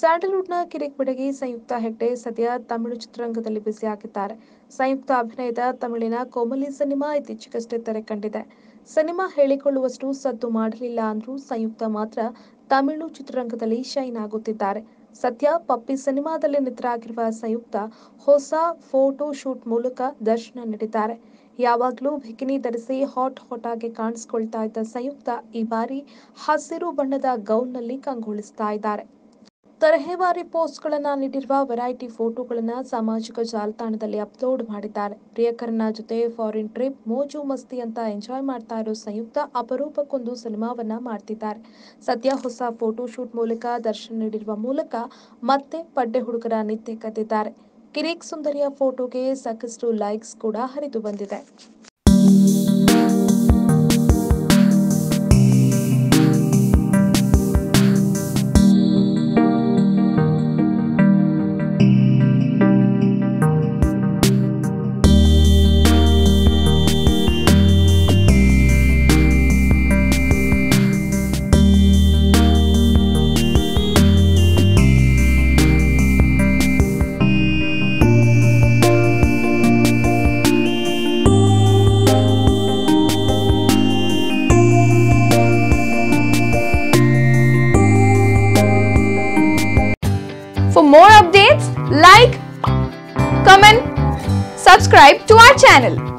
ಸ್ಯಾಂಡಲ್ವುಡ್ನ ಕಿರಿಕ್ ಬೆಡಗಿ ಸಂಯುಕ್ತ ಹೆಗ್ಡೆ ಸದ್ಯ ತಮಿಳು ಚಿತ್ರರಂಗದಲ್ಲಿ ಬ್ಯುಸಿಯಾಗಿದ್ದಾರೆ ಸಂಯುಕ್ತ ಅಭಿನಯದ ತಮಿಳಿನ ಕೋಮಲಿ ಸಿನಿಮಾ ಇತ್ತೀಚೆಗಷ್ಟೇ ತೆರೆ ಕಂಡಿದೆ ಸಿನಿಮಾ ಹೇಳಿಕೊಳ್ಳುವಷ್ಟು ಸದ್ದು ಮಾಡಲಿಲ್ಲ ಅಂದ್ರೂ ಸಂಯುಕ್ತ ಮಾತ್ರ ತಮಿಳು ಚಿತ್ರರಂಗದಲ್ಲಿ ಶೈನ್ ಆಗುತ್ತಿದ್ದಾರೆ ಸದ್ಯ ಪಪ್ಪಿ ಸಿನಿಮಾದಲ್ಲಿ ನಿತರಾಗಿರುವ ಸಂಯುಕ್ತ ಹೊಸ ಫೋಟೋ ಶೂಟ್ ಮೂಲಕ ದರ್ಶನ ನೀಡಿದ್ದಾರೆ ಯಾವಾಗಲೂ ಬಿಕಿನಿ ಧರಿಸಿ ಹಾಟ್ ಹಾಟ್ ಆಗಿ ಕಾಣಿಸಿಕೊಳ್ತಾ ಇದ್ದ ಸಂಯುಕ್ತ ಈ ಬಾರಿ ಹಸಿರು ಬಣ್ಣದ ಗೌನ್ನಲ್ಲಿ ಕಂಗೊಳಿಸ್ತಾ ಇದ್ದಾರೆ ತರಹೇವಾರಿ ಪೋಸ್ಟ್ಗಳನ್ನ ನೀಡಿರುವ ವೆರೈಟಿ ಫೋಟೋಗಳನ್ನ ಸಾಮಾಜಿಕ ಜಾಲತಾಣದಲ್ಲಿ ಅಪ್ಲೋಡ್ ಮಾಡಿದ್ದಾರೆ ಪ್ರಿಯಕರನ ಜೊತೆ ಫಾರಿನ್ ಟ್ರಿಪ್ ಮೋಜು ಮಸ್ತಿ ಅಂತ ಎಂಜಾಯ್ ಮಾಡ್ತಾ ಇರೋ ಸಂಯುಕ್ತ ಅಪರೂಪಕ್ಕೊಂದು ಸಿನಿಮಾವನ್ನ ಮಾಡ್ತಿದ್ದಾರೆ ಸದ್ಯ ಹೊಸ ಫೋಟೋ ಶೂಟ್ ಮೂಲಕ ದರ್ಶನ ನೀಡಿರುವ ಮೂಲಕ ಮತ್ತೆ ಪಡ್ಡೆ ಹುಡುಗರ ನಿದ್ದೆ ಕದ್ದಿದ್ದಾರೆ ಕಿರಿಕ್ ಸುಂದರಿಯ ಫೋಟೋಗೆ ಸಾಕಷ್ಟು ಲೈಕ್ಸ್ ಕೂಡ ಹರಿದು ಬಂದಿದೆ For more updates, like, comment, subscribe to our channel.